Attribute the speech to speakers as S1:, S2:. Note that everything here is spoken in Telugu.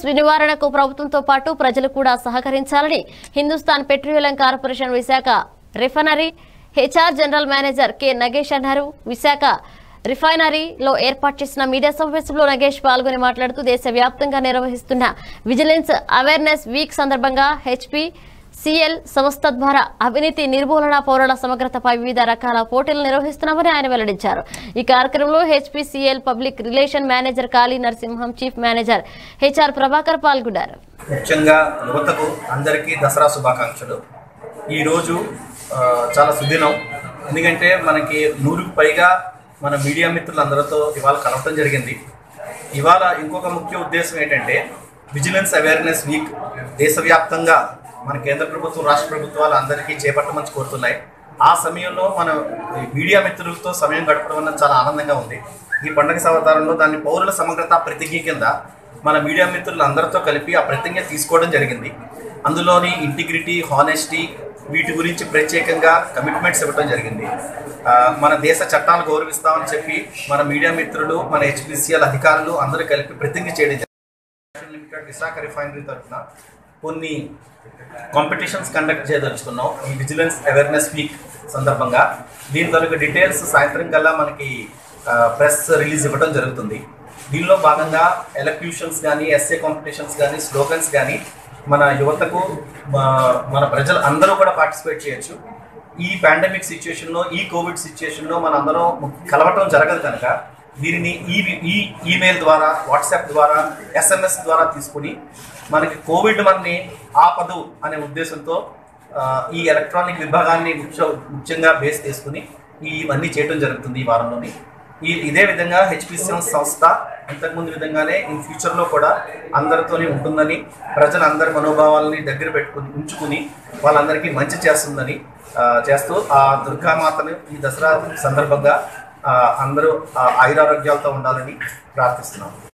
S1: వైరస్ నివారణకు ప్రభుత్వంతో పాటు ప్రజలు కూడా సహకరించాలని Hindustan petroleum corporation Visakha refinery HR general manager K Nagesh అన్నారు విశాఖ రిఫైనరీలో ఏర్పాటు చేసిన మీడియా సమావేశంలో నగేష్ పాల్గొని మాట్లాడుతూ దేశవ్యాప్తంగా నిర్వహిస్తున్న విజిలెన్స్ అవేర్నెస్ వీక్ సందర్భంగా హెచ్పి సిఎల్ సంస్థ ద్వారా అవినీతి నిర్మూలన పౌరుల సమగ్రతపై వివిధ రకాల పోటీలు నిర్వహిస్తున్నామని ఆయన వెల్లడించారు ఈ కార్యక్రమంలో HPCL public relation manager Kali Narasimham chief manager HR Prabhakar పాల్గొన్నారు
S2: ముఖ్యంగా యువతకు అందరికీ దసరా శుభాకాంక్షలు ఈరోజు ఆ, చాలా సుదినం ఎందుకంటే మనకి నూరుకు పైగా మన మీడియా మిత్రులందరితో ఇవాళ కలవటం జరిగింది ఇవాళ ఇంకొక ముఖ్య ఉద్దేశం ఏంటంటే విజిలెన్స్ అవేర్నెస్ వీక్ దేశవ్యాప్తంగా మన కేంద్ర ప్రభుత్వం రాష్ట్ర ప్రభుత్వాలు అందరికీ చేపట్టమని కోరుతున్నాయి ఆ సమయంలో మన ఈ మీడియా మిత్రులతో సమయం గడపడం అన్నది చాలా ఆనందంగా ఉంది ఈ పండుగ అవతారంలో దాన్ని పౌరుల సమగ్రత ప్రతిజ్ఞ కింద మన మీడియా మిత్రులు అందరితో కలిపి ఆ ప్రతిజ్ఞ తీసుకోవడం జరిగింది అందులోని ఇంటిగ్రిటీ హానెస్టీ వీటి గురించి ప్రత్యేకంగా కమిట్మెంట్స్ ఇవ్వడం జరిగింది ఆ, మన దేశ చట్టాలు గౌరవిస్తామని చెప్పి మన మీడియా మిత్రులు మన హెచ్పిసిఎల్ అధికారులు అందరూ కలిపి ప్రతిజ్ఞ చేయడం జరిగింది నేషనల్ లిమిటెడ్ విశాఖ రిఫైనరీ తరఫున కొన్ని కాంపిటీషన్స్ కండక్ట్ చేయదలుచుకున్నాం ఈ విజిలెన్స్ అవేర్నెస్ వీక్ సందర్భంగా దీని తాలూకు డీటెయిల్స్ సాయంత్రం కల్లా మనకి ప్రెస్ రిలీజ్ ఇవ్వడం జరుగుతుంది దీనిలో భాగంగా ఎలక్యూషన్స్ కానీ ఎస్ఏ కాంపిటీషన్స్ కానీ స్లోగన్స్ కానీ మన యువతకు మా- మన ప్రజలు అందరూ కూడా పార్టిసిపేట్ చేయొచ్చు ఈ పాండమిక్ సిచ్యుయేషన్లో ఈ కోవిడ్ సిచ్యుయేషన్లో మన అందరం కలవటం జరగదు కనుక దీనిని ఈ ఈ ఈమెయిల్ ద్వారా వాట్సాప్ ద్వారా ఎస్ఎంఎస్ ద్వారా తీసుకుని మనకి కోవిడ్ మనని ఆపదు అనే ఉద్దేశంతో ఆ, ఈ ఎలక్ట్రానిక్ విభాగాన్ని ముఖ్య ముఖ్యంగా బేస్ చేసుకుని ఈ ఇవన్నీ చేయడం జరుగుతుంది ఈ వారంలోని ఈ ఇదే విధంగా హెచ్పిసిఎం సంస్థ ఇంతకుముందు విధంగానే ఇన్ ఫ్యూచర్లో కూడా అందరితోనే ఉంటుందని ప్రజలందరి మనోభావాలని దగ్గర పెట్టుకుని ఉంచుకుని వాళ్ళందరికీ మంచి చేస్తుందని ఆ, చేస్తూ ఆ దుర్గామాతను ఈ దసరా సందర్భంగా ఆ, అందరూ ఆ, ఆయురారోగ్యాలతో ఉండాలని ప్రార్థిస్తున్నాం